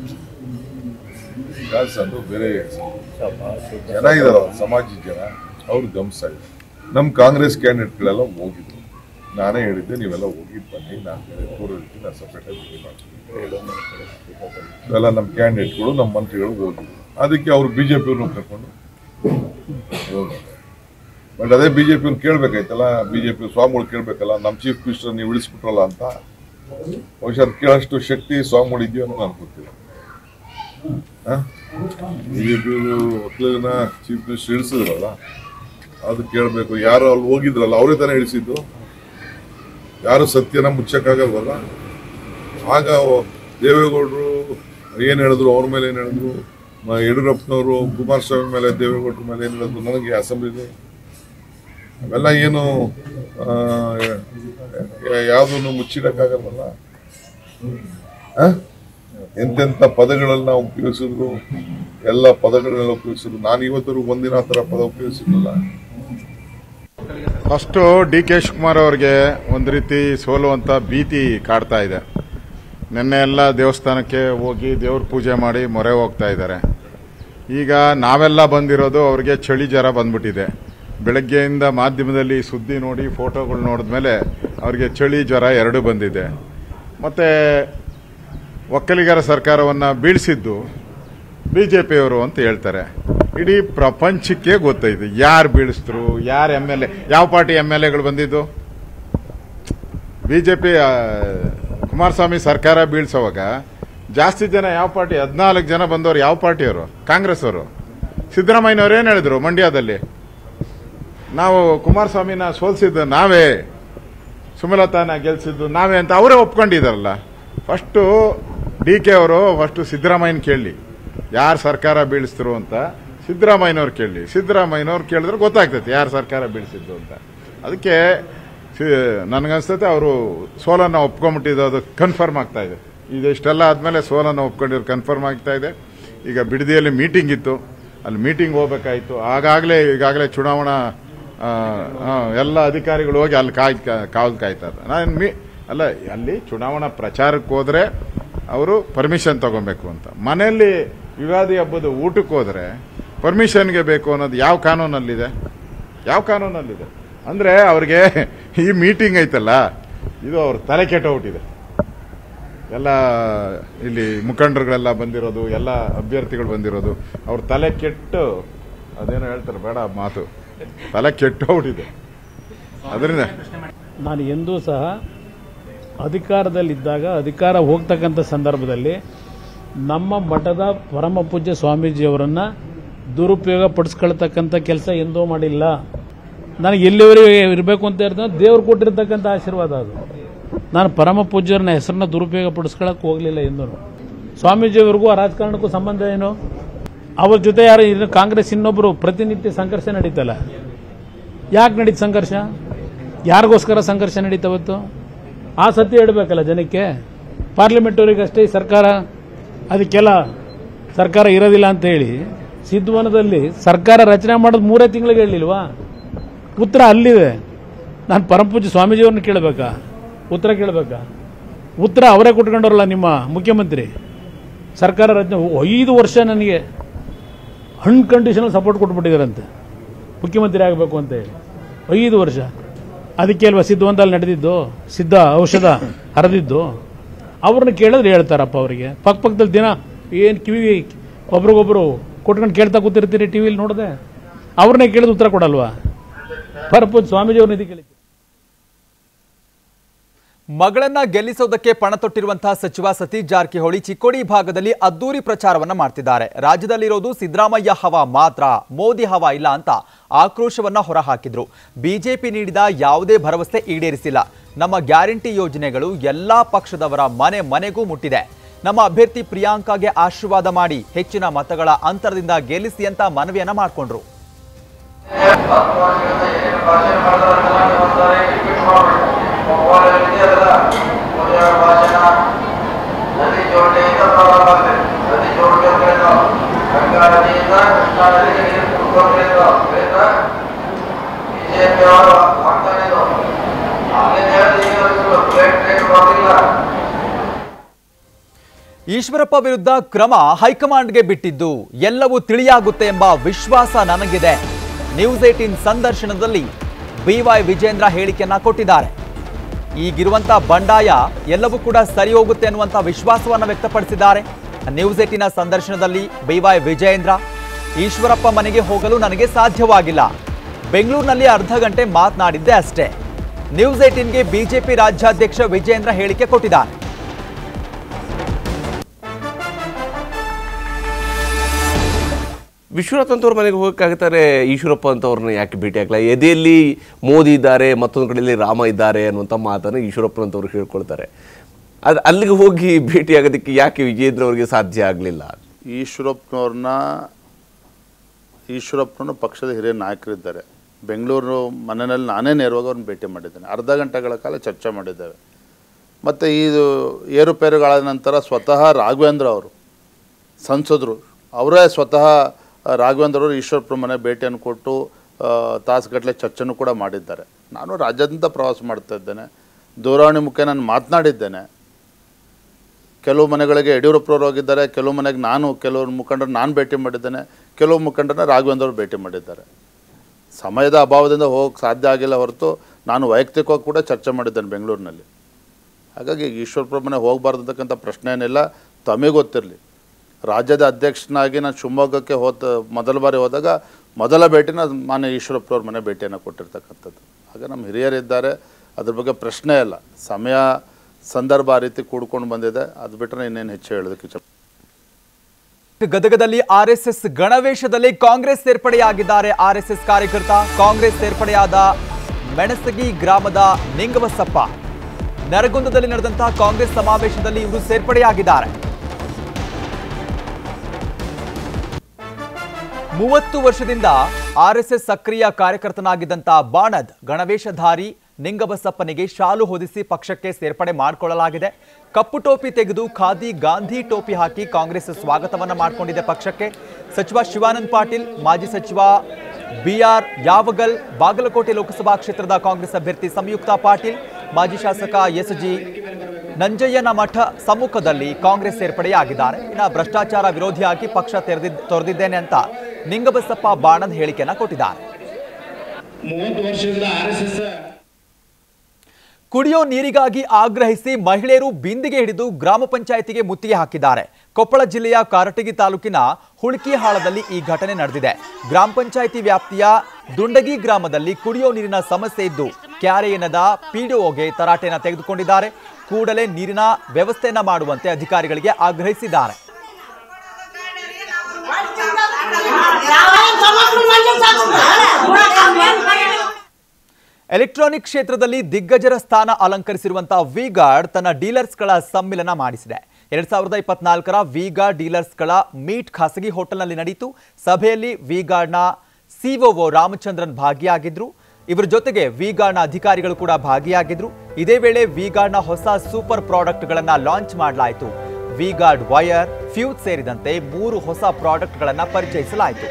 ಅದು ಬೇರೆ ಜನ ಇದಾರ ಸಮಾಜದ ಜನ ಅವ್ರು ಗಮನಿಸ್ತಾ ಇದ್ದಾರೆ ನಮ್ಮ ಕಾಂಗ್ರೆಸ್ ಕ್ಯಾಂಡಿಡೇಟ್ಗಳೆಲ್ಲ ಹೋಗಿದ್ರು ನಾನೇ ಹೇಳಿದ್ದೆ ನೀವೆಲ್ಲ ಹೋಗಿ ಬನ್ನಿ ನಾನು ಬೇರೆ ದೂರ ಇರ್ತೀನಿ ನಾನು ಸಪ್ರೇಟಾಗಿ ಭೇಟಿ ಮಾಡ್ತೀನಿ ಎಲ್ಲ ನಮ್ಮ ಕ್ಯಾಂಡಿಡೇಟ್ಗಳು ನಮ್ಮ ಮಂತ್ರಿಗಳು ಹೋಗಿದ್ರು ಅದಕ್ಕೆ ಅವ್ರು ಬಿ ಜೆ ಪಿಯವ್ರನ್ನ ಕರ್ಕೊಂಡು ಹೋಗೋದು ಬಟ್ ಅದೇ ಬಿ ಜೆ ಪಿಯವ್ರು ಕೇಳ್ಬೇಕಾಯ್ತಲ್ಲ ಬಿ ಜೆ ಪಿ ಸ್ವಾಮಿಗಳು ಕೇಳ್ಬೇಕಲ್ಲ ನಮ್ಮ ಚೀಫ್ ಮಿನಿಸ್ಟರ್ ನೀವು ಇಳಿಸ್ಬಿಟ್ರಲ್ಲ ಅಂತ ಬಹುಶಃ ಅದು ಕೇಳೋಷ್ಟು ಶಕ್ತಿ ಸ್ವಾಮಿಗಳು ಇದೆಯೋ ಅನ್ನೋ ನನಗೆ ಗೊತ್ತಿಲ್ಲ ಬಿಜೆಪಿ ಒಕ್ಕಲಿಗನ ಚೀಫ್ ಮಿನಿಸ್ಟರ್ ಇಳಿಸಿದ್ರಲ್ಲ ಅದು ಕೇಳಬೇಕು ಯಾರು ಅಲ್ಲಿ ಹೋಗಿದ್ರಲ್ಲ ಅವರೇ ತಾನೇ ಇಳಿಸಿದ್ದು ಯಾರು ಸತ್ಯನ ಮುಚ್ಚಕ್ಕಾಗಲ್ವಲ್ಲ ಆಗ ಅವ- ದೇವೇಗೌಡರು ಏನ್ ಹೇಳಿದ್ರು ಅವ್ರ ಮೇಲೆ ಏನ್ ಹೇಳಿದ್ರು ಮ- ಯಡಿಯೂರಪ್ಪನವರು ಕುಮಾರಸ್ವಾಮಿ ಮೇಲೆ ದೇವೇಗೌಡರ ಮೇಲೆ ಏನ್ ಹೇಳಿದ್ರು ನನಗೆ ಅಸೆಂಬ್ಲಿಲಿ ಅವೆಲ್ಲ ಏನು ಯಾವುದನ್ನು ಮುಚ್ಚಿಡಕ್ಕಾಗಲ್ವಲ್ಲ ಆ? ಎಂತೆಂಥ ಪದಗಳನ್ನ ನಾವು ಉಪಯೋಗಿಸಿದ್ರು ಎಲ್ಲ ಪದಗಳನ್ನೆಲ್ಲ ಉಪಯೋಗಿಸಿದ್ರು ನಾನು ಇವತ್ತರೆಗೂ ಒಂದಿನ ಆ ಥರ ಪದ ಉಪಯೋಗಿಸಿದ್ನಲ್ಲ ಫಸ್ಟು ಡಿ ಕೆ ಶಿವಕುಮಾರ್ ಅವ್ರಿಗೆ ಒಂದು ರೀತಿ ಸೋಲುವಂಥ ಭೀತಿ ಕಾಡ್ತಾ ಇದೆ ನಿನ್ನೆ ಎಲ್ಲ ದೇವಸ್ಥಾನಕ್ಕೆ ಹೋಗಿ ದೇವ್ರ ಪೂಜೆ ಮಾಡಿ ಮೊರೆ ಹೋಗ್ತಾ ಇದ್ದಾರೆ ಈಗ ನಾವೆಲ್ಲ ಬಂದಿರೋದು ಅವ್ರಿಗೆ ಚಳಿ ಜ್ವರ ಬಂದ್ಬಿಟ್ಟಿದೆ ಬೆಳಗ್ಗೆಯಿಂದ ಮಾಧ್ಯಮದಲ್ಲಿ ಸುದ್ದಿ ನೋಡಿ ಫೋಟೋಗಳು ನೋಡಿದ್ಮೇಲೆ ಅವರಿಗೆ ಚಳಿ ಜ್ವರ ಎರಡೂ ಬಂದಿದೆ ಮತ್ತು ಒಕ್ಕಲಿಗರ ಸರ್ಕಾರವನ್ನು ಬೀಳಿಸಿದ್ದು ಬಿ ಜೆ ಪಿಯವರು ಅಂತ ಹೇಳ್ತಾರೆ ಇಡೀ ಪ್ರಪಂಚಕ್ಕೆ ಗೊತ್ತೈತೆ ಯಾರು ಬೀಳಿಸಿದ್ರು ಯಾರು ಎಮ್ ಎಲ್ ಎ ಯಾವ ಪಾರ್ಟಿ ಎಮ್ ಎಲ್ ಎಗಳು ಬಂದಿದ್ದು ಬಿ ಜೆ ಪಿ ಕುಮಾರಸ್ವಾಮಿ ಸರ್ಕಾರ ಬೀಳ್ಸೋವಾಗ ಜಾಸ್ತಿ ಜನ ಯಾವ ಪಾರ್ಟಿ ಹದಿನಾಲ್ಕು ಜನ ಬಂದವರು ಯಾವ ಪಾರ್ಟಿಯವರು ಕಾಂಗ್ರೆಸ್ ಅವರು ಸಿದ್ದರಾಮಯ್ಯನವ್ರು ಏನು ಹೇಳಿದ್ರು ಮಂಡ್ಯದಲ್ಲಿ ನಾವು ಕುಮಾರಸ್ವಾಮಿನ ಸೋಲ್ಸಿದ್ದು ನಾವೇ ಸುಮಲತಾನ ಗೆಲ್ಸಿದ್ದು ನಾವೇ ಅಂತ ಅವರೇ ಒಪ್ಕೊಂಡಿದಾರಲ್ಲ ಫಸ್ಟು ಡಿ ಕೆ ಅವರು ಫಸ್ಟು ಸಿದ್ದರಾಮಯ್ಯನ ಕೇಳಿ ಯಾರು ಸರ್ಕಾರ ಬೀಳಿಸಿದ್ರು ಅಂತ ಸಿದ್ದರಾಮಯ್ಯನವ್ರು ಕೇಳಿ ಸಿದ್ದರಾಮಯ್ಯನವ್ರು ಕೇಳಿದ್ರೆ ಗೊತ್ತಾಗ್ತೈತೆ ಯಾರು ಸರ್ಕಾರ ಬೀಳಿಸಿದ್ದು ಅಂತ ಅದಕ್ಕೆ ಸಿ- ನನಗನ್ಸ್ತೈತೆ ಅವರು ಸೋಲನ್ನು ಒಪ್ಕೊಂಬಿಟ್ಟಿದ್ದು ಅದು ಕನ್ಫರ್ಮ್ ಆಗ್ತಾ ಇದೆ ಈಗ ಇಷ್ಟೆಲ್ಲ ಆದಮೇಲೆ ಸೋಲನ್ನು ಒಪ್ಕೊಂಡಿರೋ ಕನ್ಫರ್ಮ್ ಆಗ್ತಾ ಇದೆ ಈಗ ಬಿಡದಿಯಲ್ಲಿ ಮೀಟಿಂಗ್ ಇತ್ತು ಅಲ್ಲಿ ಮೀಟಿಂಗ್ ಹೋಗ್ಬೇಕಾಯ್ತು ಆಗಾಗಲೇ ಈಗಾಗಲೇ ಚುನಾವಣಾ ಆ, ಆ, ಎಲ್ಲ ಅಧಿಕಾರಿಗಳು ಹೋಗಿ ಅಲ್ಲಿ ಕಾಯ್ ಕಾವಲು ಕಾಯ್ತಾರೆ ನಾನು ಮೀ ಅಲ್ಲ ಅಲ್ಲಿ ಚುನಾವಣಾ ಪ್ರಚಾರಕ್ಕೆ ಹೋದ್ರೆ ಅವರು ಪರ್ಮಿಷನ್ ತಗೊಬೇಕು ಅಂತ ಮನೆಯಲ್ಲಿ ಯುಗಾದಿ ಹಬ್ಬದ ಊಟಕ್ಕೆ ಹೋದ್ರೆ ಪರ್ಮಿಷನ್ಗೆ ಬೇಕು ಅನ್ನೋದು ಯಾವ ಕಾನೂನಲ್ಲಿದೆ ಯಾವ ಕಾನೂನಲ್ಲಿದೆ ಅಂದ್ರೆ ಅವ್ರಿಗೆ ಈ ಮೀಟಿಂಗ್ ಐತಲ್ಲ ಇದು ಅವ್ರ ತಲೆ ಕೆಟ್ಟೋಗ್ಬಿಟ್ಟಿದೆ ಎಲ್ಲ ಇಲ್ಲಿ ಮುಖಂಡರುಗಳೆಲ್ಲ ಬಂದಿರೋದು ಎಲ್ಲ ಅಭ್ಯರ್ಥಿಗಳು ಬಂದಿರೋದು ಅವ್ರ ತಲೆ ಕೆಟ್ಟು ಅದೇನೋ ಹೇಳ್ತಾರೆ ಬೇಡ ಆ ಮಾತು ತಲೆ ಕೆಟ್ಟೋಗ್ಬಿಟ್ಟಿದೆ ಅದರಿಂದ ನಾನು ಎಂದೂ ಸಹ ಅಧಿಕಾರದಲ್ಲಿದ್ದಾಗ ಅಧಿಕಾರ ಹೋಗ್ತಕ್ಕಂಥ ಸಂದರ್ಭದಲ್ಲಿ ನಮ್ಮ ಮಠದ ಪರಮ ಪೂಜ್ಯ ಸ್ವಾಮೀಜಿಯವರನ್ನು ದುರುಪಯೋಗ ಪಡಿಸ್ಕೊಳ್ತಕ್ಕಂಥ ಕೆಲಸ ಎಂದೂ ಮಾಡಿಲ್ಲ ನನಗೆ ಎಲ್ಲಿವರೆಗೆ ಇರಬೇಕು ಅಂತ ಇರ್ತದೆ ದೇವ್ರು ಕೊಟ್ಟಿರ್ತಕ್ಕಂಥ ಆಶೀರ್ವಾದ ಅದು ನಾನು ಪರಮ ಪೂಜ್ಯರನ್ನ ಹೆಸರನ್ನ ದುರುಪಯೋಗ ಪಡಿಸ್ಕೊಳಕ್ಕೆ ಹೋಗಲಿಲ್ಲ ಎಂದೂ ಸ್ವಾಮೀಜಿಯವರಿಗೂ ಆ ರಾಜಕಾರಣಕ್ಕೂ ಸಂಬಂಧ ಏನು ಅವ್ರ ಜೊತೆ ಯಾರು ಇನ್ನು ಕಾಂಗ್ರೆಸ್ ಇನ್ನೊಬ್ಬರು ಪ್ರತಿನಿತ್ಯ ಸಂಘರ್ಷ ನಡೀತಲ್ಲ ಯಾಕೆ ನಡೀತು ಸಂಘರ್ಷ ಯಾರಿಗೋಸ್ಕರ ಸಂಘರ್ಷ ನಡೀತವತ್ತು ಆ ಸತ್ಯ ಹೇಳಬೇಕಲ್ಲ ಜನಕ್ಕೆ ಪಾರ್ಲಿಮೆಂಟವರಿಗೆ ಅಷ್ಟೇ ಈ ಸರ್ಕಾರ ಅದಕ್ಕೆಲ್ಲ ಸರ್ಕಾರ ಇರೋದಿಲ್ಲ ಅಂತ ಹೇಳಿ ಸಿದ್ಧವನದಲ್ಲಿ ಸರ್ಕಾರ ರಚನೆ ಮಾಡೋದು ಮೂರೇ ತಿಂಗಳಿಗೆ ಹೇಳಿಲ್ವಾ ಉತ್ತರ ಅಲ್ಲಿದೆ ನಾನು ಪರಮಪೂಜ್ಯ ಸ್ವಾಮೀಜಿಯವ್ರನ್ನ ಕೇಳಬೇಕಾ ಉತ್ತರ ಕೇಳಬೇಕಾ ಉತ್ತರ ಅವರೇ ಕೊಟ್ಕೊಂಡವ್ರಲ್ಲ ನಿಮ್ಮ ಮುಖ್ಯಮಂತ್ರಿ ಸರ್ಕಾರ ರಚನೆ ಐದು ವರ್ಷ ನನಗೆ ಅನ್ಕಂಡೀಷನಲ್ ಸಪೋರ್ಟ್ ಕೊಟ್ಬಿಟ್ಟಿದ್ದಾರಂತೆ ಮುಖ್ಯಮಂತ್ರಿ ಆಗಬೇಕು ಅಂತ ಹೇಳಿ ಐದು ವರ್ಷ ಅದಕ್ಕೆ ಅಲ್ವಾ ಸಿದ್ಧವಂತಲ್ಲಿ ನಡೆದಿದ್ದು ಸಿದ್ಧ ಔಷಧ ಹರಿದಿದ್ದು ಅವ್ರನ್ನ ಕೇಳಿದ್ರೆ ಹೇಳ್ತಾರಪ್ಪ ಅವರಿಗೆ ಪಕ್ಕ ಪಕ್ಕದಲ್ಲಿ ದಿನ ಏನು ಕಿವಿ ಒಬ್ರಿಗೊಬ್ರು ಕೊಟ್ಕೊಂಡು ಕೇಳ್ತಾ ಕೂತಿರ್ತೀರಿ ಟಿ ವಿಲಿ ನೋಡಿದೆ ಅವ್ರನ್ನೇ ಕೇಳಿದ್ರೆ ಉತ್ತರ ಕೊಡಲ್ವಾ ಪರಪೂಜ್ ಸ್ವಾಮೀಜಿ ಅವ್ರನ್ನ ಇದಕ್ಕೆ ಕೇಳಿ ಮಗಳನ್ನ ಗೆಲ್ಲಿಸೋದಕ್ಕೆ ಪಣ ತೊಟ್ಟಿರುವಂತಹ ಸಚಿವ ಸತೀಶ್ ಜಾರಕಿಹೊಳಿ ಚಿಕ್ಕೋಡಿ ಭಾಗದಲ್ಲಿ ಅದ್ದೂರಿ ಪ್ರಚಾರವನ್ನ ಮಾಡ್ತಿದ್ದಾರೆ ರಾಜ್ಯದಲ್ಲಿರೋದು ಸಿದ್ದರಾಮಯ್ಯ ಹವಾ ಮಾತ್ರ ಮೋದಿ ಹವಾ ಇಲ್ಲ ಅಂತ ಆಕ್ರೋಶವನ್ನ ಹೊರಹಾಕಿದ್ರು ಬಿಜೆಪಿ ನೀಡಿದ ಯಾವುದೇ ಭರವಸೆ ಈಡೇರಿಸಿಲ್ಲ ನಮ್ಮ ಗ್ಯಾರಂಟಿ ಯೋಜನೆಗಳು ಎಲ್ಲಾ ಪಕ್ಷದವರ ಮನೆ ಮನೆಗೂ ಮುಟ್ಟಿದೆ ನಮ್ಮ ಅಭ್ಯರ್ಥಿ ಪ್ರಿಯಾಂಕಾಗೆ ಆಶೀರ್ವಾದ ಮಾಡಿ ಹೆಚ್ಚಿನ ಮತಗಳ ಅಂತರದಿಂದ ಗೆಲ್ಲಿಸಿ ಅಂತ ಮನವಿಯನ್ನ ಮಾಡಿಕೊಂಡ್ರು ನದಿ ಜೋಡಣೆಯಿಂದ ಪ್ರಾರಂಭ ಆಗ್ತದೆ ನದಿ ಜೋಡಣೆಯಿಂದ ಗಂಗಾ ನದಿಯಿಂದ ಕೃಷ್ಣಾ ನದಿಗೆ ನೀರು ತುಂಬಿಕೊಂಡಿದ್ದು ಅದರಿಂದ ಬಿಜೆಪಿ ಅವರು ಮಾಡ್ತಾನೆ ಇದು ಅಲ್ಲಿಂದ ಹೇಳಿದ ಪ್ಲೇಟ್ ಟ್ರೇಡ್ ಮಾಡೋದಿಲ್ಲ ಈಶ್ವರಪ್ಪ ವಿರುದ್ಧ ಕ್ರಮ ಹೈಕಮಾಂಡ್ಗೆ ಬಿಟ್ಟಿದ್ದು ಎಲ್ಲವೂ ತಿಳಿಯಾಗುತ್ತೆ ಎಂಬ ವಿಶ್ವಾಸ ನನಗಿದೆ ನ್ಯೂಸ್ ಏಟಿನ್ ಸಂದರ್ಶನದಲ್ಲಿ ಬಿವೈ ವಿಜೇಂದ್ರ ಹೇಳಿಕೆಯನ್ನ ಕೊಟ್ಟಿದ್ದಾರೆ ಈಗಿರುವಂತ ಬಂಡಾಯ ಎಲ್ಲವೂ ಕೂಡ ಸರಿ ಹೋಗುತ್ತೆ ಅನ್ನುವಂತ ವಿಶ್ವಾಸವನ್ನ ವ್ಯಕ್ತಪಡಿಸಿದ್ದಾರೆ ನ್ಯೂಸ್ ಏಟಿನ ಸಂದರ್ಶನದಲ್ಲಿ ಬಿವೈ ವಿಜೇಂದ್ರ ಈಶ್ವರಪ್ಪ ಮನೆಗೆ ಹೋಗಲು ನನಗೆ ಸಾಧ್ಯವಾಗಿಲ್ಲ ಬೆಂಗಳೂರಿನಲ್ಲಿ ಅರ್ಧ ಗಂಟೆ ಮಾತನಾಡಿದ್ದೆ ಅಷ್ಟೇ ನ್ಯೂಸ್ ಏಟಿನ್ಗೆ ಬಿಜೆಪಿ ರಾಜ್ಯಾಧ್ಯಕ್ಷ ವಿಜೇಂದ್ರ ಹೇಳಿಕೆ ಕೊಟ್ಟಿದ್ದಾರೆ ವಿಶ್ವನಾಥ್ ಅಂತವ್ರ ಮನೆಗೆ ಹೋಗಕ್ಕಾಗ್ತಾರೆ ಈಶ್ವರಪ್ಪ ಅಂತವ್ರನ್ನ ಯಾಕೆ ಭೇಟಿ ಆಗಲ್ಲ ಎದೆಯಲ್ಲಿ ಮೋದಿ ಇದ್ದಾರೆ ಮತ್ತೊಂದು ಕಡೆಯಲ್ಲಿ ರಾಮ ಇದ್ದಾರೆ ಅನ್ನುವಂಥ ಮಾತನ್ನು ಈಶ್ವರಪ್ಪನಂತವ್ರು ಹೇಳ್ಕೊಳ್ತಾರೆ ಅದು ಅಲ್ಲಿಗೆ ಹೋಗಿ ಭೇಟಿ ಆಗೋದಕ್ಕೆ ಯಾಕೆ ವಿಜೇಂದ್ರ ಅವರಿಗೆ ಸಾಧ್ಯ ಆಗಲಿಲ್ಲ ಈಶ್ವರಪ್ಪನವ್ರನ್ನ ಈಶ್ವರಪ್ಪನ ಪಕ್ಷದ ಹಿರಿಯ ನಾಯಕರಿದ್ದಾರೆ ಬೆಂಗಳೂರು ಮನೆಯಲ್ಲಿ ನಾನೇ ನೇರವಾಗಿ ಅವ್ರನ್ನ ಭೇಟಿ ಮಾಡಿದ್ದೇನೆ ಅರ್ಧ ಗಂಟೆಗಳ ಕಾಲ ಚರ್ಚೆ ಮಾಡಿದ್ದೇವೆ ಮತ್ತು ಇದು ಏರುಪೇರುಗಳಾದ ನಂತರ ಸ್ವತಃ ರಾಘವೇಂದ್ರ ಅವರು ಸಂಸದರು ಅವರೇ ಸ್ವತಃ ರಾಘವೇಂದ್ರ ಅವರು ಈಶ್ವರಪ್ಪನ ಮನೆ ಭೇಟಿಯನ್ನು ಕೊಟ್ಟು ಆ, ತಾಸುಗಟ್ಟಲೆ ಚರ್ಚೆನೂ ಕೂಡ ಮಾಡಿದ್ದಾರೆ ನಾನು ರಾಜ್ಯಾದ್ಯಂತ ಪ್ರವಾಸ ಮಾಡ್ತಾ ಇದ್ದೇನೆ ದೂರವಾಣಿ ಮುಖೇನ ನಾನು ಮಾತನಾಡಿದ್ದೇನೆ ಕೆಲವು ಮನೆಗಳಿಗೆ ಯಡಿಯೂರಪ್ಪರವ್ರು ಹೋಗಿದ್ದಾರೆ ಕೆಲವು ಮನೆಗೆ ನಾನು ಕೆಲವು ಮುಖಂಡರು ನಾನು ಭೇಟಿ ಮಾಡಿದ್ದೇನೆ ಕೆಲವು ಮುಖಂಡರನ್ನ ರಾಘವೇಂದ್ರ ಅವರು ಭೇಟಿ ಮಾಡಿದ್ದಾರೆ ಸಮಯದ ಅಭಾವದಿಂದ ಹೋಗಕ್ಕೆ ಸಾಧ್ಯ ಆಗಿಲ್ಲ ಹೊರತು ನಾನು ವೈಯಕ್ತಿಕವಾಗಿ ಕೂಡ ಚರ್ಚೆ ಮಾಡಿದ್ದೇನೆ ಬೆಂಗಳೂರಿನಲ್ಲಿ ಹಾಗಾಗಿ ಈಶ್ವರಪ್ಪ ಮನೆ ಹೋಗಬಾರ್ದು ಅಂತಕ್ಕಂಥ ಪ್ರಶ್ನೆ ಏನಿಲ್ಲ ತಮಗೆ ಗೊತ್ತಿರಲಿ ರಾಜ್ಯದ ಅಧ್ಯಕ್ಷನಾಗಿ ನಾನು ಶಿವಮೊಗ್ಗಕ್ಕೆ ಹೋದ ಮೊದಲ ಬಾರಿ ಹೋದಾಗ ಮೊದಲ ಭೇಟಿನ ಮಾನ್ಯ ಈಶ್ವರಪ್ಪನವ್ರ ಮನೆ ಭೇಟಿಯನ್ನು ಕೊಟ್ಟಿರ್ತಕ್ಕಂಥದ್ದು ಹಾಗೆ ನಮ್ಮ ಹಿರಿಯರಿದ್ದಾರೆ ಅದ್ರ ಬಗ್ಗೆ ಪ್ರಶ್ನೆ ಇಲ್ಲ ಸಮಯ ಸಂದರ್ಭ ಆ ರೀತಿ ಕೂಡ್ಕೊಂಡು ಬಂದಿದೆ ಅದು ಬಿಟ್ಟರೆ ಇನ್ನೇನು ಹೆಚ್ಚು ಹೇಳೋದಕ್ಕೆ ಇಚ್ಛೆ ಗದಗದಲ್ಲಿ ಆರ್ಎಸ್ಎಸ್ ಗಣವೇಶದಲ್ಲಿ ಕಾಂಗ್ರೆಸ್ ಸೇರ್ಪಡೆಯಾಗಿದ್ದಾರೆ ಆರ್ಎಸ್ಎಸ್ ಕಾರ್ಯಕರ್ತ ಕಾಂಗ್ರೆಸ್ ಸೇರ್ಪಡೆಯಾದ ಮೆಣಸಗಿ ಗ್ರಾಮದ ನಿಂಗವಸಪ್ಪ ನರಗುಂದದಲ್ಲಿ ನಡೆದಂತಹ ಕಾಂಗ್ರೆಸ್ ಸಮಾವೇಶದಲ್ಲಿ ಇವರು ಸೇರ್ಪಡೆಯಾಗಿದ್ದಾರೆ ಮೂವತ್ತು ವರ್ಷದಿಂದ ಆರ್ಎಸ್ಎಸ್ ಸಕ್ರಿಯ ಕಾರ್ಯಕರ್ತನಾಗಿದ್ದಂತ ಬಾಣದ್ ಗಣವೇಶಧಾರಿ ನಿಂಗಬಸಪ್ಪನಿಗೆ ಶಾಲು ಹೊದಿಸಿ ಪಕ್ಷಕ್ಕೆ ಸೇರ್ಪಡೆ ಮಾಡಿಕೊಳ್ಳಲಾಗಿದೆ ಕಪ್ಪು ಟೋಪಿ ತೆಗೆದು ಖಾದಿ ಗಾಂಧಿ ಟೋಪಿ ಹಾಕಿ ಕಾಂಗ್ರೆಸ್ ಸ್ವಾಗತವನ್ನ ಮಾಡಿಕೊಂಡಿದೆ ಪಕ್ಷಕ್ಕೆ ಸಚಿವ ಶಿವಾನಂದ್ ಪಾಟೀಲ್ ಮಾಜಿ ಸಚಿವ ಬಿಆರ್ ಯಾವಗಲ್ ಬಾಗಲಕೋಟೆ ಲೋಕಸಭಾ ಕ್ಷೇತ್ರದ ಕಾಂಗ್ರೆಸ್ ಅಭ್ಯರ್ಥಿ ಸಂಯುಕ್ತ ಪಾಟೀಲ್ ಮಾಜಿ ಶಾಸಕ ಎಸ್ ಜಿ ನಂಜಯ್ಯನ ಮಠ ಸಮ್ಮುಖದಲ್ಲಿ ಕಾಂಗ್ರೆಸ್ ಸೇರ್ಪಡೆಯಾಗಿದ್ದಾರೆ ಇನ್ನು ಭ್ರಷ್ಟಾಚಾರ ವಿರೋಧಿಯಾಗಿ ಪಕ್ಷ ತೆರೆದಿದ್ ತೊರೆದಿದ್ದೇನೆ ಅಂತ ನಿಂಗಬಸಪ್ಪ ಬಾಣದ್ ಹೇಳಿಕೆಯನ್ನ ಕೊಟ್ಟಿದ್ದಾರೆ ಮೂವತ್ತು ವರ್ಷದಿಂದ ಆರ್ ಎಸ್ ಎಸ್ ಕುಡಿಯೋ ನೀರಿಗಾಗಿ ಆಗ್ರಹಿಸಿ ಮಹಿಳೆಯರು ಬಿಂದಿಗೆ ಹಿಡಿದು ಗ್ರಾಮ ಪಂಚಾಯಿತಿಗೆ ಮುತ್ತಿಗೆ ಹಾಕಿದ್ದಾರೆ ಕೊಪ್ಪಳ ಜಿಲ್ಲೆಯ ಕಾರಟಗಿ ತಾಲೂಕಿನ ಹುಳ್ಕಿಹಾಳದಲ್ಲಿ ಈ ಘಟನೆ ನಡೆದಿದೆ ಗ್ರಾಮ ಪಂಚಾಯಿತಿ ವ್ಯಾಪ್ತಿಯ ದುಂಡಗಿ ಗ್ರಾಮದಲ್ಲಿ ಕುಡಿಯೋ ನೀರಿನ ಸಮಸ್ಯೆ ಇದ್ದು ಕ್ಯಾರೆ ಎನ್ನದ ಪಿಡಿಒಗೆ ತರಾಟೆನ ತೆಗೆದುಕೊಂಡಿದ್ದಾರೆ ಕೂಡಲೇ ನೀರಿನ ವ್ಯವಸ್ಥೆಯನ್ನ ಮಾಡುವಂತೆ ಅಧಿಕಾರಿಗಳಿಗೆ ಆಗ್ರಹಿಸಿದ್ದಾರೆ ಎಲೆಕ್ಟ್ರಾನಿಕ್ ಕ್ಷೇತ್ರದಲ್ಲಿ ದಿಗ್ಗಜರ ಸ್ಥಾನ ಅಲಂಕರಿಸಿರುವಂತಹ ವಿಗಾರ್ಡ್ ತನ್ನ ಡೀಲರ್ಸ್ಗಳ ಸಮ್ಮಿಲನ ಮಾಡಿಸಿದೆ ಎರಡ್ ಸಾವಿರದ ಇಪ್ಪತ್ನಾಲ್ಕರ ವಿಗಾರ್ಡ್ ಡೀಲರ್ಸ್ಗಳ ಮೀಟ್ ಖಾಸಗಿ ಹೋಟೆಲ್ನಲ್ಲಿ ನಡೆಯಿತು ಸಭೆಯಲ್ಲಿ ವಿಗಾರ್ಡ್ನ ಸಿಒಒ ರಾಮಚಂದ್ರನ್ ಭಾಗಿಯಾಗಿದ್ರು ಇವರ ಜೊತೆಗೆ ವಿಗಾರ್ಡ್ನ ಅಧಿಕಾರಿಗಳು ಕೂಡ ಭಾಗಿಯಾಗಿದ್ರು ಇದೇ ವೇಳೆ ವಿಗಾರ್ಡ್ನ ಹೊಸ ಸೂಪರ್ ಪ್ರಾಡಕ್ಟ್ಗಳನ್ನ ಲಾಂಚ್ ಮಾಡಲಾಯಿತು ವಿಗಾರ್ಡ್ ವಯರ್ ಫ್ಯೂಸ್ ಸೇರಿದಂತೆ ಮೂರು ಹೊಸ ಪ್ರಾಡಕ್ಟ್ಗಳನ್ನ ಪರಿಚಯಿಸಲಾಯಿತು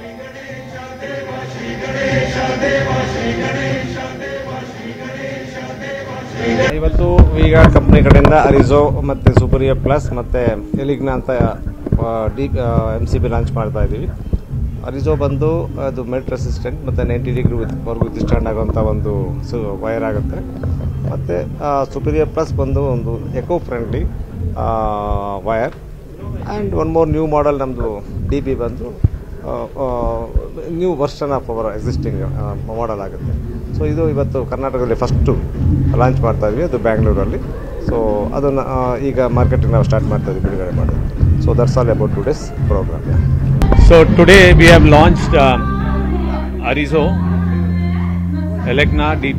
ಇವತ್ತು ವಿಗಾರ್ಡ್ ಕಂಪ್ನಿ ಕಡೆಯಿಂದ ಅರಿಜೋ ಮತ್ತು ಸುಪರಿಯ ಪ್ಲಸ್ ಮತ್ತು ಎಲಿಗ್ನ ಅಂತ D M C B launch ಮಾಡ್ತಾ ಇದ್ದೀವಿ ಅರಿಜೋ ಬಂದು ಅದು ಮೆಟ್ ರೆಸಿಸ್ಟೆಂಟ್ ಮತ್ತು ನೈಂಟಿ ಡಿಗ್ರಿ ವರ್ಗು ಡಿಸ್ಟ್ಯಾಂಡ್ ಆಗುವಂಥ ಒಂದು ಸು ವೈರ್ ಆಗುತ್ತೆ ಮತ್ತು ಸುಪೀರಿಯರ್ ಪ್ಲಸ್ ಬಂದು ಒಂದು eco friendly wire and one more new model ನಮ್ಮದು ಡಿ ಬಿ ಬಂದು new version of our existing model ಆಗುತ್ತೆ ಸೊ ಇದು ಇವತ್ತು ಕರ್ನಾಟಕದಲ್ಲಿ ಫಸ್ಟು ಲಾಂಚ್ ಮಾಡ್ತಾ ಇದ್ವಿ ಅದು ಬ್ಯಾಂಗ್ಳೂರಲ್ಲಿ ಸೊ ಅದನ್ನು ಈಗ ಮಾರ್ಕೆಟಿಂಗ್ ನಾವು ಸ್ಟಾರ್ಟ್ ಮಾಡ್ತಾ ಇದ್ವಿ ಬಿಡುಗಡೆ ಮಾಡೋದು so that's all about today's programme So today we have launched um, Arizo, Elecna DB,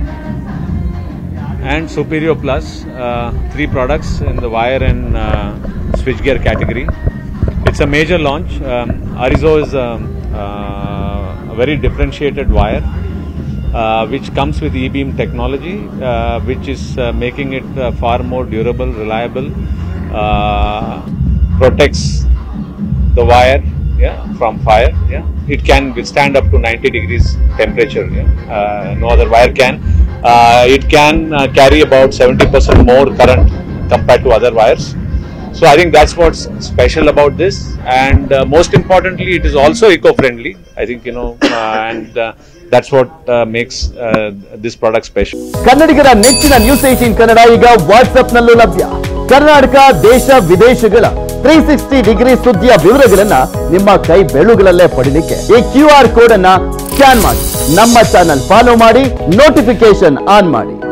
and Superior Plus, uh, three products in the wire and uh, switchgear category. It's a major launch. Um, Arizo is um, uh, a very differentiated wire. Uh, which comes with e-beam technology, uh, which is uh, making it uh, far more durable, reliable, uh, protects the wire yeah, from fire. Yeah, it can withstand up to 90 degrees temperature. Yeah, uh, no other wire can. Uh, it can uh, carry about 70% more current compared to other wires. So I think that's what's special about this, and uh, most importantly, it is also eco-friendly. I think you know, uh, and uh, that's what uh, makes uh, this product special. ಕನ್ನಡಿಗರ ನೆಚ್ಚಿನ ನ್ಯೂಸ್ ಏಟೀನ್ ಕನ್ನಡ ಈಗ ವಾಟ್ಸ್ಆಪ್ನಲ್ಲೂ ಲಭ್ಯ ಕರ್ನಾಟಕ ದೇಶ ವಿದೇಶಗಳ ತ್ರೀ ಸಿಕ್ಸ್ಟಿ ಡಿಗ್ರಿ ಸುದ್ದಿಯ ವಿವರಗಳನ್ನ ನಿಮ್ಮ ಕೈ ಬೆಳುಗಳಲ್ಲೇ ಪಡಿಲಿಕ್ಕೆ ಈ ಕ್ಯೂ ಆರ್ ಕೋಡ್ ಅನ್ನ ಸ್ಕ್ಯಾನ್ ಮಾಡಿ ನಮ್ಮ ಚಾನಲ್ ಫಾಲೋ ಮಾಡಿ ನೋಟಿಫಿಕೇಶನ್ ಆನ್ ಮಾಡಿ